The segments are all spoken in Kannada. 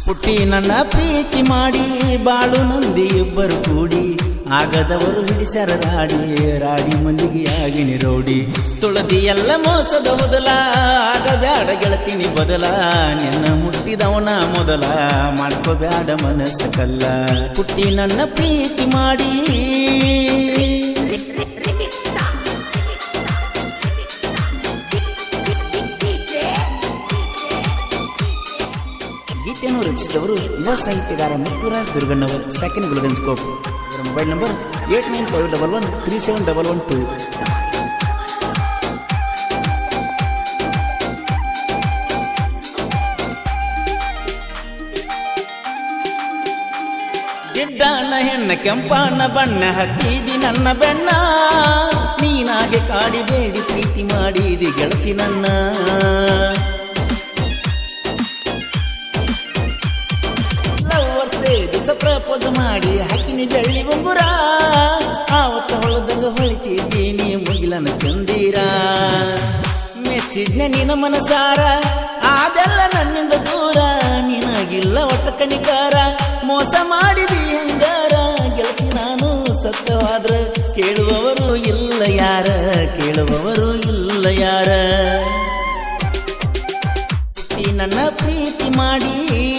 ಹುಟ್ಟಿ ನನ್ನ ಪ್ರೀತಿ ಮಾಡಿ ಬಾಳು ನಂದಿ ಇಬ್ಬರು ಕೂಡಿ ಆಗದವರು ಹಿಡಿಸರ ರಾಡಿ ರಾಡಿ ಮಂದಿಗೆ ಆಗಿನಿ ರೋಡಿ ತುಳದಿ ಎಲ್ಲ ಮೋಸದ ಮೊದಲ ಆಗ ಬ್ಯಾಡ ಗೆಳತೀನಿ ಬದಲ ನಿನ್ನ ಮುಟ್ಟಿದವನ ಮೊದಲ ಮಾಡ್ಕೋಬ್ಯಾಡ ಮನಸ್ಸ ಕಲ್ಲ ಹುಟ್ಟಿ ನನ್ನ ಪ್ರೀತಿ ಮಾಡಿ ಗೀತೆಯನ್ನು ರಚಿಸಿದವರು ಯುವ ಸಾಹಿತ್ಯಗಾರ Muthuraj Durgannavar second golden scope ಅವರ mobile number eight nine five double one three seven double one two ಗಿಡ್ಡಾಣ ಹೆಣ್ಣ ಕೆಂಪಾಣ ಬಣ್ಣ ಹತ್ತಿದಿ ನನ್ನ ಬೆಣ್ಣ ನೀನಾಗೆ ಕಾಡಿ ಬೇಡಿ ಪ್ರೀತಿ ಮಾಡಿದಿ ಗೆಳತಿ ನನ್ನ ಲವರ್ಸ್ ಡೇ ದಿವಸ ಪ್ರಪೋಸ್ ಮಾಡಿ ಹಾಕಿನಿ ಬೆಳ್ಳಿ ಉಂಗುರ ಆವತ್ತ ಹೊಳದಾಗ ಹೊಳಿತಿದ್ದೀನಿ ಮುಗಿಲನ ಚಂದೀರ ಮೆಚ್ಚಿದ್ನ ನಿನ್ನ ಮನಸಾರ ಅದೆಲ್ಲ ನನ್ನಿಂದ ದೂರ ನಿನಗಿಲ್ಲ ಒಟ್ಟ ಕಣಿಕಾರ ಮೋಸ ಮಾಡಿದಿ ಹಂಗಾರ ಗೆಳತಿ ನಾನು ಸತ್ಯವಾದ್ರ ಕೇಳುವವರು ಇಲ್ಲ ಯಾರ ಕೇಳುವವರು ಇಲ್ಲ ಯಾರ ಈ ನನ್ನ ಪ್ರೀತಿ ಮಾಡಿ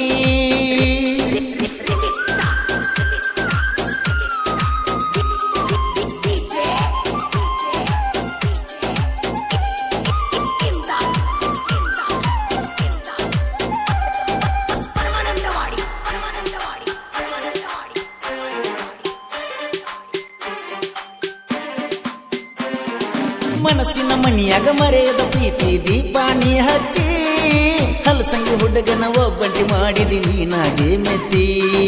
ಪರಮಾನಂದವಾಡಿ ಪರಮಾನಂದವಾಡಿ ಪರಮಾನಂದವಾಡಿ ಮನಸ್ಸಿನ ಮನಿಯಾಗ ಮರೆಯದ ಪ್ರೀತಿ ದೀಪಾನಿ ಹಚ್ಚಿ ಹಲಸಂಗಿ ಹುಡುಗನ ಒಬ್ಬಂಟಿ ಮಾಡಿದಿ ನೀನಾಗೆ ಮೆಚ್ಚಿ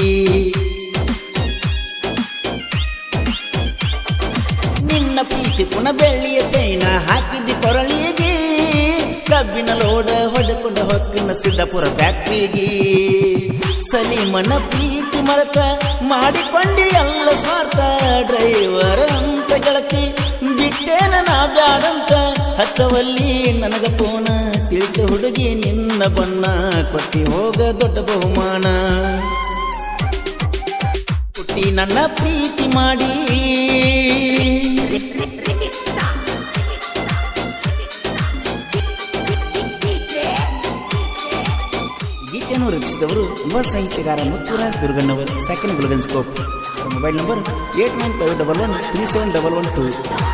ನಿನ್ನ ಪ್ರೀತಿ ಪುನ ಬೆಳ್ಳಿಯ ಚೈನ ಹಾಕಿದ್ದಿ ಕೊರಳಿಗೆ ಕಬ್ಬಿನ ಲೋಡ ಹೊಡೆಕೊಂಡ ಹೊಕ್ಕಿನ ಸಿದ್ದಾಪುರ ಫ್ಯಾಕ್ಟ್ರಿಗೆ ಸಲೀಮನ ಪ್ರೀತಿ ಮರತ ಮಾಡಿಕೊಂಡಿ ಎಲ್ಲ ಸ್ವಾರ್ಥ ಡ್ರೈವರ್ ಅಂತ ಗೆಳತಿ ಬಿಟ್ಟೇನ ನಾ ಬ್ಯಾಡಂತ ಹಚ್ಚವಲ್ಲಿ ನನಗ ಪೋನ ತಿಳಿದ ಹುಡುಗಿ ನಿನ್ನ ಬಣ್ಣ ಕೊಟ್ಟಿ ಹೋಗ ದೊಡ್ಡ ಬಹುಮಾನ ಹುಟ್ಟಿ ನನ್ನ ಪ್ರೀತಿ ಮಾಡಿ ಗೀತೆಯನ್ನು ರಚಿಸಿದವರು ಯುವ ಸಾಹಿತ್ಯಗಾರ Muthuraj Durgannavar second golden scope ಅವರ mobile number eight nine five double one three seven double one two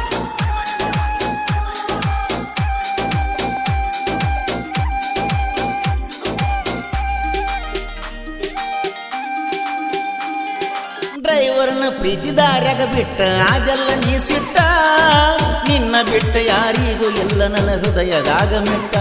ಡ್ರೈವರ್ನ ಪ್ರೀತಿ ದಾರ್ಯಾಗ ಬಿಟ್ಟ ಅದೆಲ್ಲ ನೀ ಸಿಟ್ಟ ನಿನ್ನ ಬಿಟ್ಟ ಯಾರಿಗೂ ಎಲ್ಲ ನನ್ನ ಹೃದಯದಾಗ ಮಿಟ್ಟ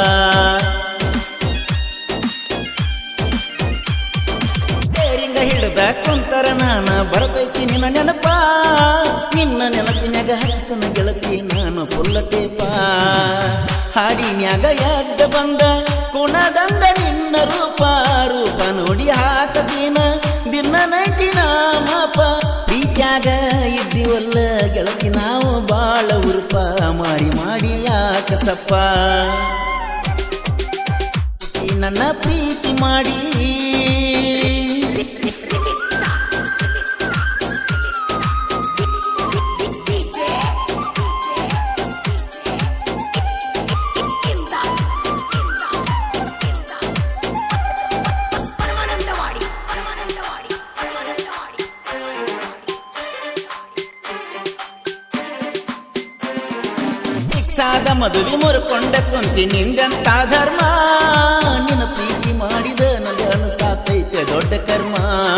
ಬೇರಿಂಗ ಹಿಡಿದ ಕುಂತರ ನಾನ ಬರ್ತೈತಿ ನಿನ್ನ ನೆನಪ ನಿನ್ನ ನೆನಪಿನ್ಯಾಗ ಹಚ್ಚತನ ಗೆಳತಿ ನಾನು ಪುಲ್ಲಟೇಪ ಹಾಡಿನ್ಯಾಗ ಎದ್ದ ಬಂದ ಕುಣದಂಗ ನಿನ್ನ ರೂಪ ರೂಪ ನೋಡಿ ಹಾಕತೀನ ದಿನ ನೈಟಿನ ಮಾಪ ಪ್ರೀತ್ಯಾಗ ಇದ್ದೀವಲ್ಲ ಗೆಳತಿ ನಾವು ಬಾಳ ಉರುಪ ಮಾರಿ ಮಾಡಿ ಯಾಕಸಪ್ಪ ಈ ನನ್ನ ಪ್ರೀತಿ ಮಾಡಿ ಪರಮಾನಂದವಾಡಿ ಪರಮಾನಂದವಾಡಿ ಪರಮಾನಂದವಾಡಿ ಫಿಕ್ಸಾದ ಮದುವೆ ಮುರ್ಕೊಂಡ ಕುಂತಿ ನಿಂದಂತ ಧರ್ಮ ನಿನ್ನ ಪ್ರೀತಿ ಮಾಡಿದ ನನಗೆ ಅನಿಸಾತೈತೆ ದೊಡ್ಡ ಕರ್ಮ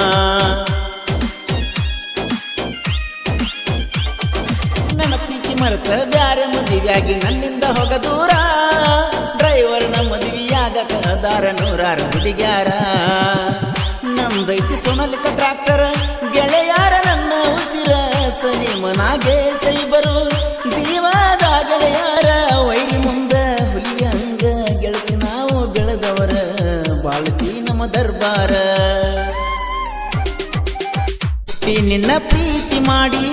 ನನ್ನ ಪ್ರೀತಿ ಮರೆತ ಬ್ಯಾರೆ ಮದುವೆಯಾಗಿ ನನ್ನಿಂದ ಹೋಗ ದೂರ ಡ್ರೈವರ್ನ ಮದುವೆಯಾಗಕ ದಾರ ನೂರಾರು ಹುಡುಗ್ಯಾರ ನಮ್ದೈತಿ ಸೊನಲಿಕ ಟ್ರಾಕ್ಟರ್ ಗೆಳೆಯಾರ ನನ್ನ ಉಸಿರ ಸಲೀಮನಾಗೆ ಸೈಬರು ಜೀವದ ಗೆಳೆಯಾರ ವೈರಿ ಮುಂದ ಹುಲಿಯಂಗ ಗೆಳತಿ ನಾವು ಬೆಳೆದವರ ಬಾಳ್ತಿ ನಮ್ಮ ದರ್ಬಾರ ಹುಟ್ಟಿ ನಿನ್ನ ಪ್ರೀತಿ ಮಾಡಿ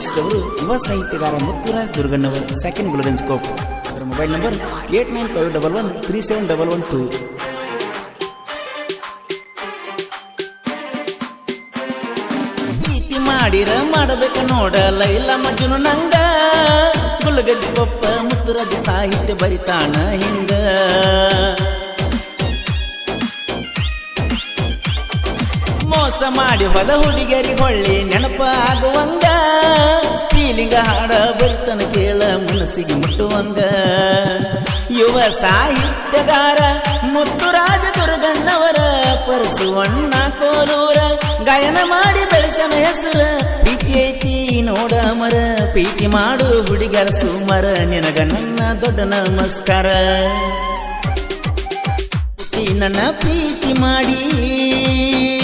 ರಚಿಸಿದವರು ಯುವ ಸಾಹಿತ್ಯಗಾರ Muthuraj Durgannavar second golden scope ಅವರ mobile number eight nine five double one three seven double one two ಪ್ರೀತಿ ಮಾಡಿರ ಮಾಡಬೇಕು ನೋಡ ಲೈಲ ಮಜುನು ನಂಗ ಗುಲ್ಗಜ್ಜಿ ಕೊಪ್ಪ ಮುತ್ತುರಾಜ ಸಾಹಿತ್ಯ ಬರಿತಾನ ಹಿಂಗ ಮೋಸ ಮಾಡಿ ಹೊದ ಹುಡುಗಿಯರಿ ಹೊಳ್ಳಿ ನೆನಪ ಆಗುವಂಗ ಫೀಲಿಂಗ ಹಾಡ ಬರಿತನ ಕೇಳ ಮನಸ್ಸಿಗೆ ಮುಟ್ಟುವಂಗ ಯುವ ಸಾಹಿತ್ಯಗಾರ ಮುತ್ತುರಾಜ ದುರ್ಗಣ್ಣವರ ಪರಸುವಣ್ಣ ಕೋಲೂರ ಗಾಯನ ಮಾಡಿ ಬೆಳೆಸನ ಹೆಸರ ಪ್ರೀತಿ ಐತಿ ನೋಡ ಮರ ಪ್ರೀತಿ ಮಾಡು ಹುಡುಗರ ಸುಮರ ನಿನಗ ನನ್ನ ದೊಡ್ಡ ನಮಸ್ಕಾರ ಪ್ರೀತಿ ನನ್ನ ಪ್ರೀತಿ ಮಾಡಿ